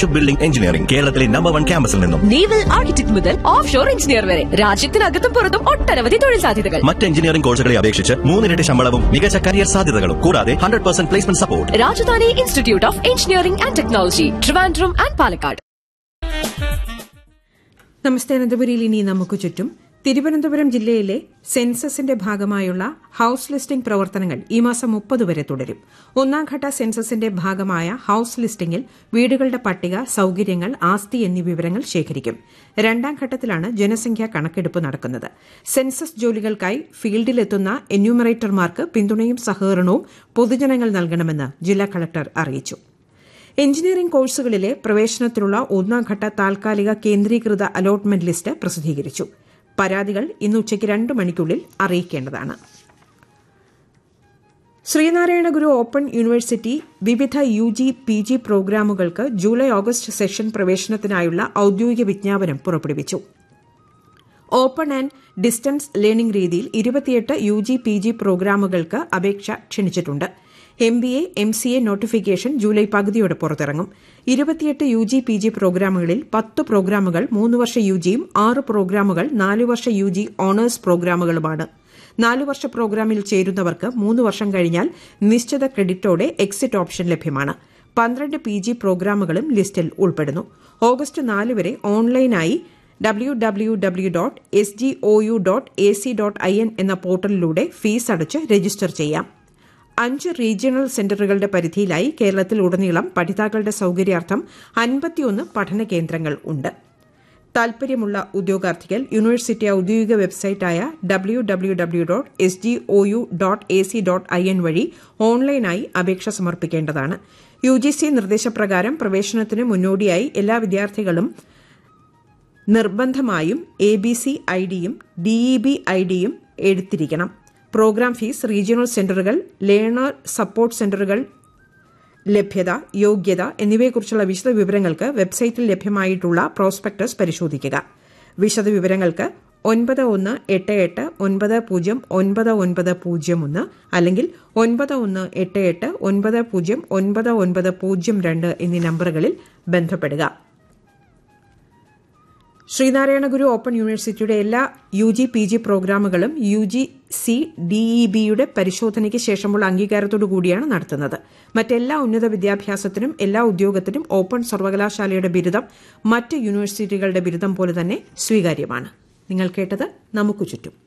ship shipbuilding engineering കേരളത്തിലെ number one ക്യാമ്പസിൽ നിന്നും നേവൽ ആർക്കിടെക്ട് മുതൽ ഓഫ് ഷോർ എഞ്ചിനീയർ വരെ രാജ്യത്തിനകത്തും പുറത്തും ഒട്ടനവധി തൊഴിൽ സാധ്യതകൾ മറ്റ് എഞ്ചിനീയറിംഗ് കോഴ്സുകളെ അപേക്ഷിച്ച് മൂന്നിരട്ടി ശമ്പളവും മികച്ച കരിയർ സാധ്യതകളും കൂടാതെ hundred percent placement support Rajadhani institute of engineering and technology Trivandrum and Palakkad നമസ്തേ അനന്തപുരിയിൽ ഇനി നമുക്ക് ചുറ്റും തിരുവനന്തപുരം ജില്ലയിലെ സെൻസസിന്റെ ഭാഗമായുള്ള ഹൌസ് ലിസ്റ്റിംഗ് പ്രവർത്തനങ്ങൾ ഈ മാസം മുപ്പത് വരെ തുടരും ഒന്നാംഘട്ട സെൻസസിന്റെ ഭാഗമായ ഹൌസ് ലിസ്റ്റിംഗിൽ വീടുകളുടെ പട്ടിക സൌകര്യങ്ങൾ ആസ്തി എന്നീ വിവരങ്ങൾ ശേഖരിക്കും രണ്ടാം ഘട്ടത്തിലാണ് ജനസംഖ്യാ കണക്കെടുപ്പ് നടക്കുന്നത് സെൻസസ് ജോലികൾക്കായി ഫീൽഡിലെത്തുന്ന എന്യൂമറേറ്റർമാർക്ക് പിന്തുണയും സഹകരണവും പൊതുജനങ്ങൾ നൽകണമെന്ന് ജില്ലാ കളക്ടർ അറിയിച്ചു എഞ്ചിനീയറിംഗ് കോഴ്സുകളിലെ പ്രവേശനത്തിനുള്ള ഒന്നാംഘട്ട താൽക്കാലിക കേന്ദ്രീകൃത അലോട്ട്മെന്റ് ലിസ്റ്റ് പ്രസിദ്ധീകരിച്ചു പരാതികൾ ഇന്ന് ഉച്ചയ്ക്ക് രണ്ട് മണിക്കുള്ളിൽ അറിയിക്കേണ്ടതാണ് ശ്രീനാരായണ ഗുരു ഓപ്പൺ യൂണിവേഴ്സിറ്റി വിവിധ യു ജി പി ജി പ്രോഗ്രാമുകൾക്ക് ജൂലൈ ഓഗസ്റ്റ് സെഷൻ പ്രവേശനത്തിനായുള്ള ഔദ്യോഗിക വിജ്ഞാപനം പുറപ്പെടുവിച്ചു ഓപ്പൺ ആൻഡ് ഡിസ്റ്റൻസ് ലേണിംഗ് രീതിയിൽ ഇരുപത്തിയെട്ട് യു ജി പി ജി പ്രോഗ്രാമുകൾക്ക് അപേക്ഷ ക്ഷണിച്ചിട്ടുണ്ട് M B A M C A notification July പകുതിയോടെ പുറത്തിറങ്ങും ഇരുപത്തിയെട്ട് യു ജി പി ജി പ്രോഗ്രാമുകളിൽ പത്ത് പ്രോഗ്രാമുകൾ മൂന്ന് വർഷ യു ജിയും ആറ് പ്രോഗ്രാമുകൾ നാല് വർഷ യു ജി ഓണേഴ്സ് പ്രോഗ്രാമുകളുമാണ് നാല് വർഷ പ്രോഗ്രാമിൽ ചേരുന്നവർക്ക് മൂന്ന് വർഷം കഴിഞ്ഞാൽ നിശ്ചിത ക്രെഡിറ്റോടെ എക്സിറ്റ് ഓപ്ഷൻ ലഭ്യമാണ് പന്ത്രണ്ട് പി ജി പ്രോഗ്രാമുകളും ലിസ്റ്റിൽ ഉൾപ്പെടുന്നു ഓഗസ്റ്റ് നാല് വരെ ഓൺലൈനായി W W W dot S G O U dot A C dot I N എന്ന പോർട്ടലിലൂടെ ഫീസ് അടച്ച് രജിസ്റ്റർ ചെയ്യാം അഞ്ച് റീജിയണൽ സെന്ററുകളുടെ പരിധിയിലായി കേരളത്തിൽ ഉടനീളം പഠിതാക്കളുടെ സൌകര്യാർത്ഥം അൻപത്തിയൊന്ന് പഠന കേന്ദ്രങ്ങൾ ഉണ്ട് താൽപര്യമുള്ള ഉദ്യോഗാർത്ഥികൾ യൂണിവേഴ്സിറ്റി ഔദ്യോഗിക വെബ്സൈറ്റായ W W W dot S G O U dot A C dot I N വഴി ഓൺലൈനായി അപേക്ഷ സമർപ്പിക്കേണ്ടതാണ് യു ജി സി നിർദ്ദേശപ്രകാരം പ്രവേശനത്തിന് മുന്നോടിയായി എല്ലാ വിദ്യാർത്ഥികളും നിർബന്ധമായും എ ബി സി ഐ ഡിയും ഡിഇ ബി ഐ ഡിയും എടുത്തിരിക്കണം പ്രോഗ്രാം ഫീസ് റീജിയണൽ സെന്ററുകൾ ലേണർ സപ്പോർട്ട് സെന്ററുകൾ ലഭ്യത യോഗ്യത എന്നിവയെക്കുറിച്ചുള്ള വിശദ വിവരങ്ങൾക്ക് വെബ്സൈറ്റിൽ ലഭ്യമായിട്ടുള്ള പ്രോസ്പെക്ടസ് പരിശോധിക്കുക വിശദ വിവരങ്ങൾക്ക് ഒൻപത് ഒന്ന് എട്ട് എട്ട് ഒൻപത് പൂജ്യം ഒൻപത് ഒൻപത് പൂജ്യം ഒന്ന് അല്ലെങ്കിൽ ഒൻപത് ഒന്ന് എട്ട് എട്ട് ഒൻപത് പൂജ്യം ഒൻപത് ഒൻപത് പൂജ്യം രണ്ട് എന്നീ നമ്പറുകളിൽ ബന്ധപ്പെടുക ശ്രീനാരായണ ഗുരു ഓപ്പൺ യൂണിവേഴ്സിറ്റിയുടെ എല്ലാ യു ജി പി ജി പ്രോഗ്രാമുകളും യു ജി സി ഡിഇ ബിയുടെ പരിശോധനയ്ക്ക് ശേഷമുള്ള അംഗീകാരത്തോടു കൂടിയാണ് നടത്തുന്നത് മറ്റെല്ലാ ഉന്നത വിദ്യാഭ്യാസത്തിനും എല്ലാ ഉദ്യോഗത്തിനും ഓപ്പൺ സർവകലാശാലയുടെ ബിരുദം മറ്റ് യൂണിവേഴ്സിറ്റികളുടെ ബിരുദം പോലെ തന്നെ സ്വീകാര്യമാണ് നിങ്ങൾ കേട്ടത് നമുക്ക് ചുറ്റും